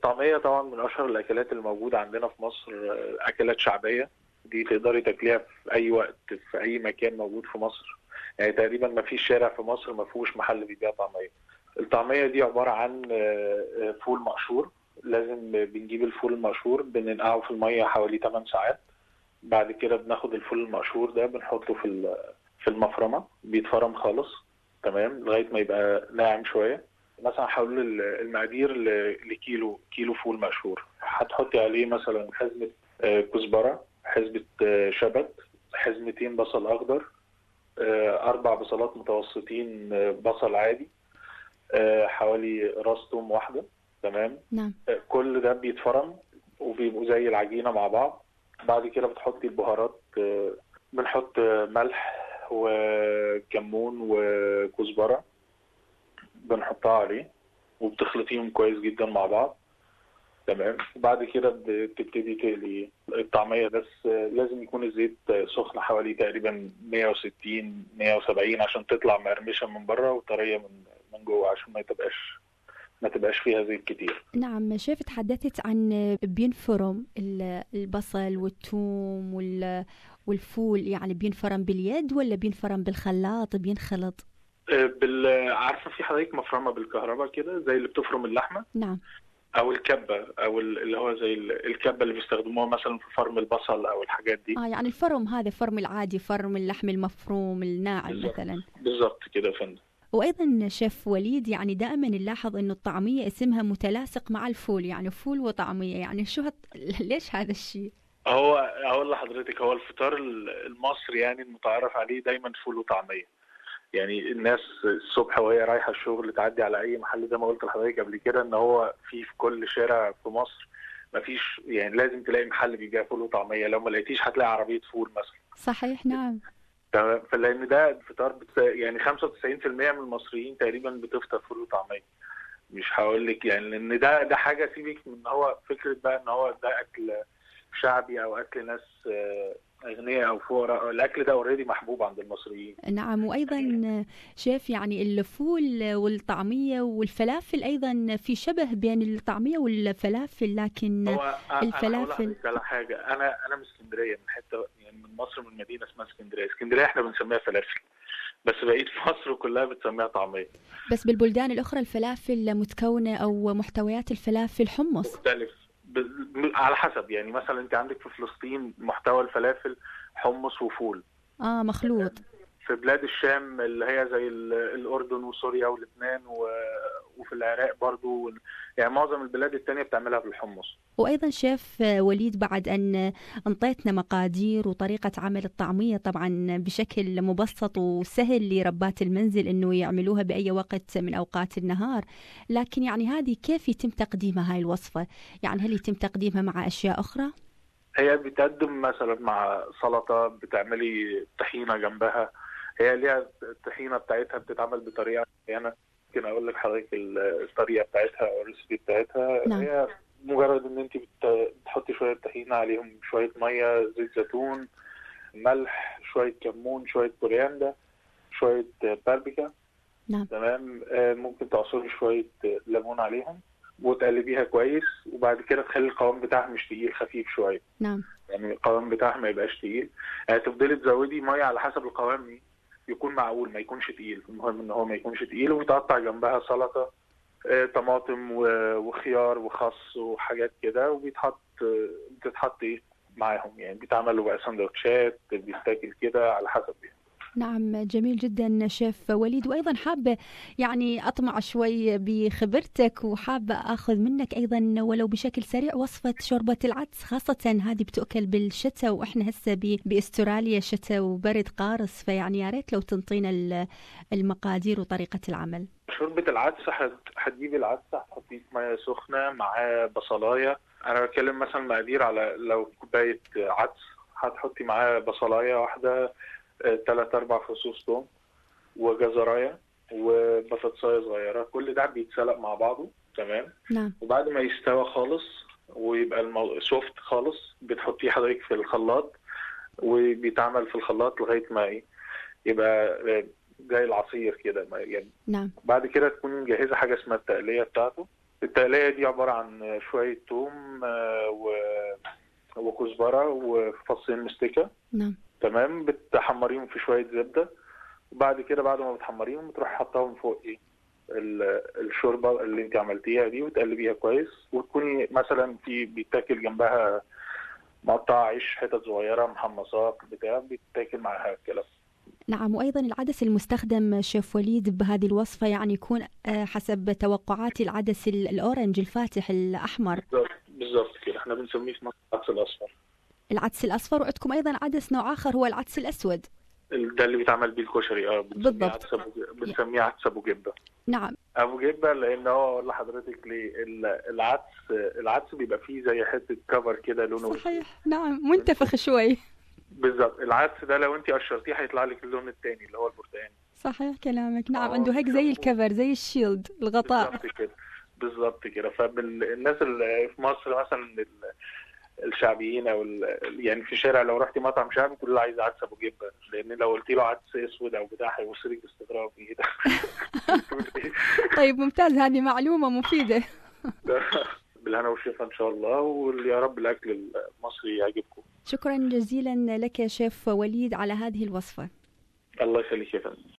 الطعميه طبعا من اشهر الاكلات الموجوده عندنا في مصر آه، اكلات شعبيه دي تقدري تاكليها في اي وقت في اي مكان موجود في مصر يعني تقريبا ما فيش شارع في مصر ما فيهوش محل بيبيع طعميه الطعميه دي عباره عن آه، آه، فول مقشور لازم بنجيب الفول المقشور بننقعه في الميه حوالي 8 ساعات بعد كده بناخد الفول المقشور ده بنحطه في ال- في المفرمه بيتفرم خالص تمام لغايه ما يبقى ناعم شويه مثلا حول ال- المقادير ل- لكيلو كيلو فول مقشور هتحطي عليه مثلا حزمه آه، كزبره حزمه آه، شبت حزمتين بصل اخضر آه، اربع بصلات متوسطين آه، بصل عادي آه، حوالي راس توم واحده تمام نعم آه، كل ده بيتفرم وبيبقوا زي العجينه مع بعض بعد كده بتحطي البهارات آه، بنحط آه، ملح وكمون وكزبره بنحطها عليه وبتخلطيهم كويس جدا مع بعض تمام وبعد كده بتبتدي تقلي الطعميه بس آه، لازم يكون الزيت آه، سخن حوالي تقريبا 160 170 عشان تطلع مقرمشه من بره وطريه من من جوه عشان ما تبقاش ما تبقاش فيها زيت كتير نعم شيف تحدثت عن بينفرم ال- البصل والثوم وال- والفول يعني بينفرم باليد ولا بينفرم بالخلاط بينخلط آه، بال عارفه في حضرتك مفرمه بالكهرباء كده زي اللي بتفرم اللحمه نعم او الكبه او ال- اللي هو زي ال- الكبه اللي بيستخدموها مثلا في فرم البصل او الحاجات دي اه يعني الفرم هذا فرم العادي فرم اللحم المفروم الناعم بالظبط. مثلا بالظبط كده يا فندم وايضا شيف وليد يعني دائما نلاحظ انه الطعميه اسمها متلاصق مع الفول يعني فول وطعميه يعني شو هت... ليش هذا الشيء هو اقول لحضرتك هو الفطار ال- المصري يعني المتعارف عليه دايما فول وطعميه يعني الناس الصبح وهي رايحه الشغل تعدي على اي محل زي ما قلت لحضرتك قبل كده ان هو في في كل شارع في مصر مفيش يعني لازم تلاقي محل بيبيع فول وطعميه لو ما لقيتيش هتلاقي عربيه فول مثلا صحيح نعم تمام فلان ده الفطار بت... يعني 95% من المصريين تقريبا بتفطر فول وطعميه مش هقول لك يعني لان ده ده حاجه سيبك من ان هو فكره بقى ان هو ده اكل شعبي او اكل ناس آه، اغنياء او فقراء الاكل ده اوريدي محبوب عند المصريين نعم وايضا شيف يعني الفول والطعميه والفلافل ايضا في شبه بين الطعميه والفلافل لكن هو أ- أنا هقول الفلافل. لحضرتك على حاجه انا انا من اسكندريه من حته يعني من مصر من مدينه اسمها اسكندريه اسكندريه احنا بنسميها فلافل بس بقيت مصر كلها بتسميها طعميه بس بالبلدان الاخرى الفلافل متكونه او محتويات الفلافل حمص مختلف ب... ب- على حسب يعني مثلا انت عندك في فلسطين محتوى الفلافل حمص وفول اه مخلوط في بلاد الشام اللي هي زي ال- الاردن وسوريا ولبنان و... وفي العراق برضو يعني معظم البلاد التانية بتعملها بالحمص وايضا شيف وليد بعد ان انطيتنا مقادير وطريقه عمل الطعميه طبعا بشكل مبسط وسهل لربات المنزل انه يعملوها باي وقت من اوقات النهار لكن يعني هذه كيف يتم تقديمها هاي الوصفه يعني هل يتم تقديمها مع اشياء اخرى هي بتقدم مثلا مع سلطة بتعملي طحينة جنبها هي ليها الطحينة بتاعتها بتتعمل بطريقة معينة ممكن أقول لك حضرتك الطريقة بتاعتها أو الريسبي بتاعتها نعم. هي مجرد إن أنت بت- بتحطي شوية طحينة عليهم شوية مية زيت زيتون ملح شوية كمون شوية كورياندا شوية باربيكا نعم. تمام آه، ممكن تعصري شوية ليمون عليهم وتقلبيها كويس وبعد كده تخلي القوام بتاعها مش تقيل خفيف شوية نعم يعني القوام بتاعها ما يبقاش تقيل يعني تفضلي تزودي ميه على حسب القوام يكون معقول ما يكونش تقيل المهم ان هو ما يكونش تقيل ويتقطع جنبها سلطه آه، طماطم و- وخيار وخس وحاجات كده وبيتحط آه، بتتحط ايه معاهم يعني بيتعملوا بقى سندوتشات بيتاكل كده على حسب يعني. نعم جميل جدا شيف وليد وايضا حابه يعني اطمع شوي بخبرتك وحابه اخذ منك ايضا ولو بشكل سريع وصفه شوربه العدس خاصه هذه بتؤكل بالشتاء واحنا هسه ب- باستراليا شتاء وبرد قارس فيعني يا ريت لو تنطينا ال- المقادير وطريقه العمل. شوربة العدس هت- هتجيبي العدس هتحطيه في ميه سخنة معاه بصلاية أنا بتكلم مثلا مقادير على لو كوباية عدس هتحطي معاه بصلاية واحدة آه، تلات أربع فصوص توم وجزراية وبطاطساية صغيرة كل ده بيتسلق مع بعضه تمام نعم وبعد ما يستوى خالص ويبقى المو... سوفت خالص بتحطيه حضرتك في الخلاط وبيتعمل في الخلاط لغاية ما ايه يبقى آه، زي العصير كده ما- يعني نعم بعد كده تكون مجهزه حاجه اسمها التقليه بتاعته التقلية دي عبارة عن شوية توم آه، و وكزبرة وفصين مستكة نعم تمام بتحمريهم في شوية زبدة وبعد كده بعد ما بتحمريهم بتروحي حاطاهم فوق ايه ال- الشوربة اللي انت عملتيها دي وتقلبيها كويس وتكوني مثلا في بيتاكل جنبها مقطع عيش حتت صغيرة محمصات بتاع بيتاكل معاها الكلام نعم وأيضا العدس المستخدم شيف وليد بهذه الوصفة يعني يكون آه، حسب توقعاتي العدس ال- الأورنج الفاتح الأحمر بالظبط بالظبط كده احنا بنسميه في مصر العدس الأصفر العدس الأصفر وعندكم أيضا عدس نوع آخر هو العدس الأسود ال- ده اللي بيتعمل بيه الكشري اه بنسميه بالضبط. عدس أبو ج- بنسميه عدس أبو جبة نعم ابو جبه لان هو اقول لحضرتك ليه ال- العدس العدس بيبقى فيه زي حته كفر كده لونه أسود. صحيح نعم منتفخ شوي بالظبط العدس ده لو انت قشرتيه هيطلع لك اللون التاني اللي هو البرتقاني صحيح كلامك نعم آه، عنده هيك زي بالضبط. الكفر زي الشيلد الغطاء بالظبط كده بالظبط كده فالناس اللي في مصر مثلا ال- الشعبيين او ال- يعني في الشارع لو رحتي مطعم شعبي تقول له عايز عدس ابو جبه لان لو قلت له عدس اسود او بتاع هيبص لك باستغراب ايه ده طيب ممتاز هذه معلومة مفيدة بالهنا والشفا ان شاء الله ويا رب الاكل المصري يعجبكم شكرا جزيلا لك يا شيف وليد على هذه الوصفة الله يخليك يا فندم